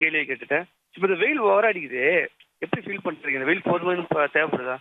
கேள்வியை கேட்டுட்டேன் இப்போ இந்த வெயில் ஓவரா அடிக்குது எப்படி ஃபீல் பண்றீங்க இந்த வெயில் போதுமானு ப- தேவைப்படுதா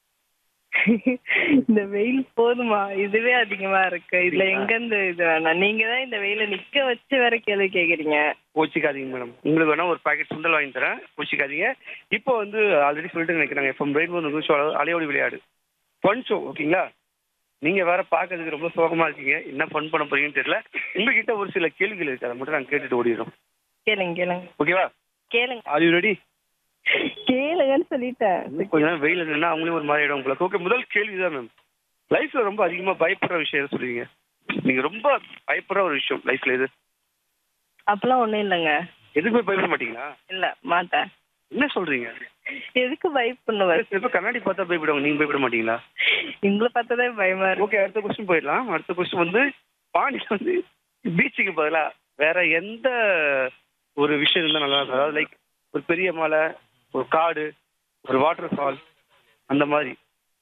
இந்த வெயில் போதுமா இதுவே அதிகமா இருக்கு இதுல எங்க இருந்து இது வேணாம் நீங்க தான் இந்த வெயில நிக்க வச்சு வேற கேள்வி கேக்குறீங்க கோச்சிக்காதீங்க மேடம் உங்களுக்கு வேணா ஒரு பாக்கெட் சுண்டல் வாங்கி தரேன் கோச்சிக்காதீங்க இப்போ வந்து ஆல்ரெடி சொல்லிட்டு நினைக்கிறாங்க எஃப்எம் ரெயின்போ நிகழ்ச்சி அலையோடி விளையாடு ஃபன் ஷோ ஓகேங்களா நீங்க வேற பார்க்கறதுக்கு ரொம்ப சோகமா இருக்கீங்க என்ன ஃபன் பண்ண போறீங்கன்னு தெரியல உங்ககிட்ட ஒரு சில கேள்விகள் இருக்கு அதை மட்டும் நாங்கள் கேட்டுட்டு ஓடிடுறோம் கேளுங்க கேளுங்க ஓகேவா கேளுங்க ஆர் யூ ரெடி கேளுங்கன்னு சொல்லிட்டேன் கொஞ்ச நேரம் வெயில் நின்னா அவங்களே ஒரு மாதிரி ஆயிடும் உங்களுக்கு ஓகே முதல் கேள்வி தான் மேம் லைஃப்ல ரொம்ப அதிகமா பயப்படுற விஷயம் எது சொல்லுவீங்க நீங்க ரொம்ப பயப்படுற ஒரு விஷயம் லைஃப்ல எது அப்பெல்லாம் ஒண்ணும் இல்லைங்க எதுக்குமே பயப்பட மாட்டீங்களா இல்ல மாட்டேன் என்ன சொல்றீங்க எதுக்கு பயப்படுவேன் இப்ப கண்ணாடி பார்த்தா பயப்படுவாங்க நீங்க பயப்பட மாட்டீங்களா உங்களை பார்த்ததே பயமா இருக்கு ஓகே அடுத்த கொஸ்டின் போயிடலாம் அடுத்த கொஸ்டின் வந்து பாண்டியில வந்து பீச்சுக்கு பதிலா வேற எந்த ஒரு விஷயம் இருந்தா நல்லா இருக்கும் அதாவது லைக் ஒரு பெரிய மலை ஒரு காடு ஒரு வாட்டர் ஃபால் அந்த மாதிரி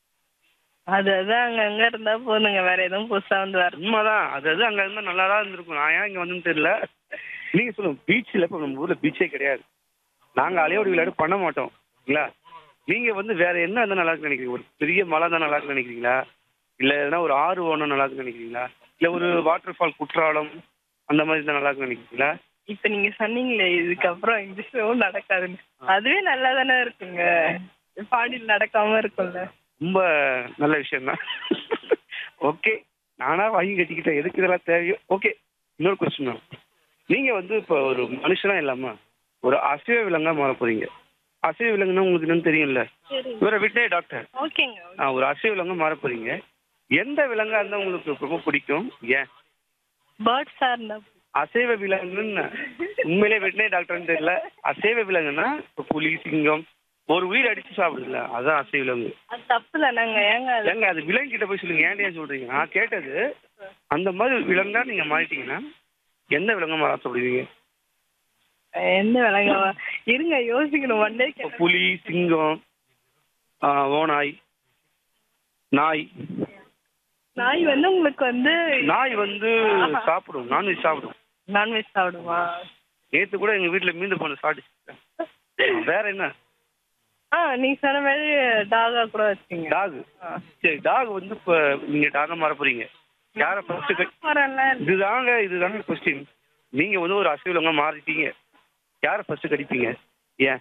அது அதான் அங்க அங்க இருந்தா போதுங்க வேற எதுவும் புதுசா வந்து வர உண்மைதான் அது அது அங்க இருந்தா நல்லா தான் இருந்திருக்கும் நான் ஏன் இங்க வந்தேன்னு தெரியல நீங்க சொல்லுங்க பீச்சில் இப்போ நம்ம ஊர்ல பீச்சே கிடையாது நாங்க அலையோடு விளையாடு பண்ண மாட்டோம் இல்லைங்களா நீங்க வந்து வேற என்ன இருந்தா நல்லா இருக்குன்னு நினைக்கிறீங்க ஒரு பெரிய மலை தான் நல்லா இருக்குன்னு நினைக்கிறீங்களா இல்ல எதனா ஒரு ஆறு ஓணும் நல்லா இருக்குன்னு நினைக்கிறீங்களா இல்ல ஒரு வாட்டர் ஃபால் குற்றாலம் அந்த மாதிரி தான் நல்லா இருக்குன்னு நினைக்கிறீங்களா இப்ப நீங்க சொன்னீங்களே இதுக்கப்புறம் இந்த ஷோ நடக்காதுன்னு அதுவே நல்லா தானே இருக்குங்க பாண்டியில் நடக்காம இருக்கும்ல ரொம்ப நல்ல விஷயம் தான் ஓகே நானா வாங்கி கட்டிக்கிட்டேன் எதுக்கு இதெல்லாம் தேவையோ ஓகே இன்னொரு கொஸ்டின் தான் நீங்க வந்து இப்போ ஒரு மனுஷனா இல்லாம ஒரு அசைவ விலங்கா மாற போறீங்க அசைவ விலங்குன்னா உங்களுக்கு என்னன்னு தெரியும்ல இவரை விட்டே டாக்டர் ஓகேங்க ஆ, ஒரு அசைவ விலங்கா மாற போறீங்க எந்த விலங்கா இருந்தா உங்களுக்கு ரொம்ப பிடிக்கும் ஏன் பேர்ட்ஸா இருந்தா அசைவ விலங்குன்னு உண்மையிலே வெட்டினே டாக்டர்னு தெரியல அசைவ விலங்குன்னா இப்போ புலி சிங்கம் ஒரு உயிர் அடிச்சு சாப்பிடுதுல அதான் அசைவ விலங்கு அது தப்பு தானேங்க ஏங்க அது ஏங்க அது விலங்கு கிட்ட போய் சொல்லுங்க ஏன் ஏன் சொல்றீங்க நான் கேட்டது அந்த மாதிரி விலங்கா நீங்க மாறிட்டீங்கன்னா எந்த விலங்கா மாற ஆசைப்படுவீங்க எந்த விலங்க இருங்க யோசிக்கணும் ஒன் டே இப்போ புலி சிங்கம் ஆ, ஓநாய் நாய் நாய் வந்து உங்களுக்கு வந்து நாய் வந்து சாப்பிடும் நான்வெஜ் சாப்பிடும் நான்வெஜ் சாப்பிடுமா நேத்து கூட எங்க வீட்டுல மீந்து போன சாப்பிட்டு வேற என்ன ஆ நீங்க சொன்ன மாதிரி டாகா கூட வச்சுங்க டாக் சரி டாக் வந்து இப்ப நீங்க டாக மாற போறீங்க யார ஃபர்ஸ்ட் வரல இதுதாங்க இதுதாங்க கொஸ்டின் நீங்க வந்து ஒரு அசைவலங்க மாறிட்டீங்க யார ஃபர்ஸ்ட் கடிப்பீங்க ஏன்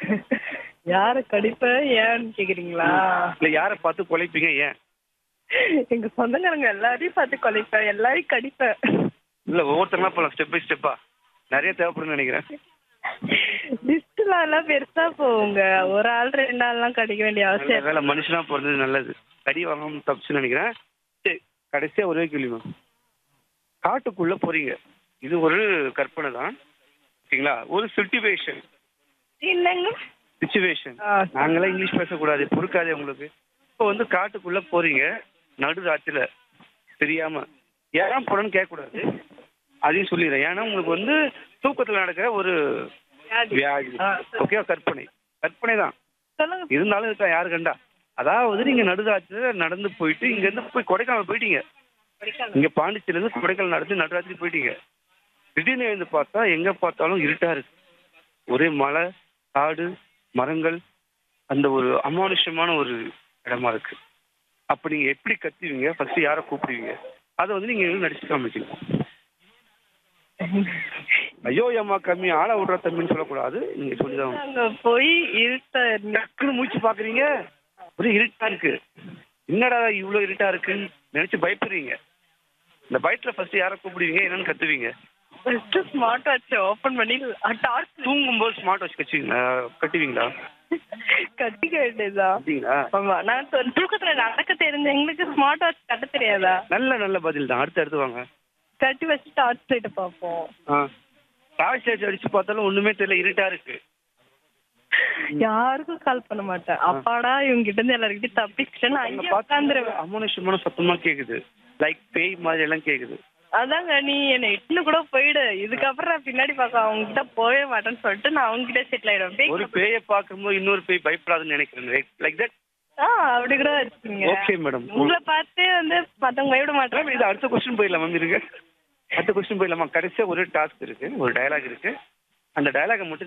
யார கடிப்ப ஏன்னு கேக்குறீங்களா இல்ல யார பார்த்து குலைப்பீங்க ஏன் எங்க சொந்தக்காரங்க எல்லாரையும் பார்த்து கொலைப்பேன் எல்லாரையும் கடிப்பேன் இல்ல ஒவ்வொருத்தங்களா போலாம் ஸ்டெப் பை ஸ்டெப்பா நிறைய தேவைப்படும்னு நினைக்கிறேன் லிஸ்ட்லாம் எல்லாம் பெருசா போகுங்க ஒரு ஆள் ரெண்டு ஆள்லாம் கடிக்க வேண்டிய நல்ல அவசியம் வேலை மனுஷனா பிறந்தது நல்லது கடி வாங்காம தப்புச்சுன்னு நினைக்கிறேன் சரி கடைசியா ஒரே கேள்வி மேம் காட்டுக்குள்ள போறீங்க இது ஒரு கற்பனை தான் ஓகேங்களா ஒரு சிச்சுவேஷன் இல்லைங்க சுச்சுவேஷன் ஆ, நாங்களாம் இங்கிலீஷ் பேசக்கூடாது பொறுக்காதே உங்களுக்கு இப்போ வந்து காட்டுக்குள்ள போறீங்க நடு ராத்திரில தெரியாம ஏன் போறேன்னு கேட்கக்கூடாது அதையும் சொல்லிடுறேன் ஏன்னா உங்களுக்கு வந்து தூக்கத்துல நடக்கிற ஒரு வியாதி ஆ, ஓகே கற்பனை கற்பனை தான் சொல்லுங்க இருந்தாலும் இருக்கா யாரு கண்டா அதாவது நீங்க நடுராத்திரில நடந்து போயிட்டு இங்க இருந்து போய் கொடைக்கானல் போயிட்டீங்க இங்க பாண்டிச்சேரில இருந்து கொடைக்கானல் நடந்து நடுராத்திரி போயிட்டீங்க திடீர்னு எழுந்து பார்த்தா எங்க பார்த்தாலும் இருட்டா இருக்கு ஒரே மலை காடு மரங்கள் அந்த ஒரு அமானுஷமான ஒரு இடமா இருக்கு அப்ப நீங்க எப்படி கத்துவீங்க ஃபர்ஸ்ட் யாரை கூப்பிடுவீங்க அதை வந்து நீங்க எங்களுக்கு நடிச்சு காமிக்கணும் ஐயோ அம்மா கம்மி ஆளை விடுற தம்பின்னு சொல்லக்கூடாது நீங்க சொல்லிதான் அங்க போய் இருட்ட டக்குன்னு மூச்சு பாக்குறீங்க ஒரே இருட்டா இருக்கு என்னடா இவ்வளவு இருட்டா இருக்குன்னு நினைச்சு பயப்படுறீங்க இந்த பயத்துல ஃபர்ஸ்ட் யாரை கூப்பிடுவீங்க என்னன்னு கத்துவீங்க ஃபர்ஸ்ட் ஸ்மார்ட் வாட்ச் ஓபன் பண்ணி டார்ச் தூங்கும்போது ஸ்மார்ட் வாட்ச் கட்டுவீங்களா கட்டுவீங்களா கட்டிக்க வேண்டியதா அப்படிங்களா ஆமா நான் தொ- தூக்கத்துல நடக்க தெரிஞ்ச எங்களுக்கு ஸ்மார்ட் வாட்ச் கட்ட தெரியாதா நல்ல நல்ல பதில் தான் அடுத்து அடுத்து வாங்க கட்டி வச்சு டார்ச் லைட் பார்ப்போம் ஆ டார்ச் லைட் அடிச்சு பார்த்தாலும் ஒண்ணுமே தெரியல இருட்டா இருக்கு யாருக்கும் கால் பண்ண மாட்டேன் அப்பாடா இவங்க கிட்ட இருந்து எல்லாருக்கிட்டையும் தப்பிச்சிட்டேன் நான் அங்க அங்கேயே உட்காந்துருவேன் அமானுஷமான சத்தமா கேக்குது லைக் பேய் மாதிரி எல்லாம் கேக்குது அதாங்க நீ என்னை இட்டுன்னு கூட போயிடு இதுக்கப்புறம் நான் பின்னாடி பார்க்க அவங்க கிட்ட போகவே மாட்டேன்னு சொல்லிட்டு நான் அவங்க கிட்ட செட்டில் ஆயிடுவேன் ஒரு பேய் பேயை பார்க்கும்போது இன்னொரு பேய் பயப்படாதுன்னு நினைக்கிறேன் லைக் தட் ஆ அப்படி கூட வச்சுக்கோங்க ஓகே மேடம் உங்களை பார்த்து வந்து மத்தவங்க பயப்பட மாட்டாங்க மேம் இது அடுத்த கொஸ்டின் போயிடலாம் மேம் இருக்கு அடுத்த கொஸ்டின் போயிடலாமா கடைசியா ஒரு டாஸ்க் இருக்கு ஒரு டயலாக் இருக்கு அந்த டயலாக மட்டும்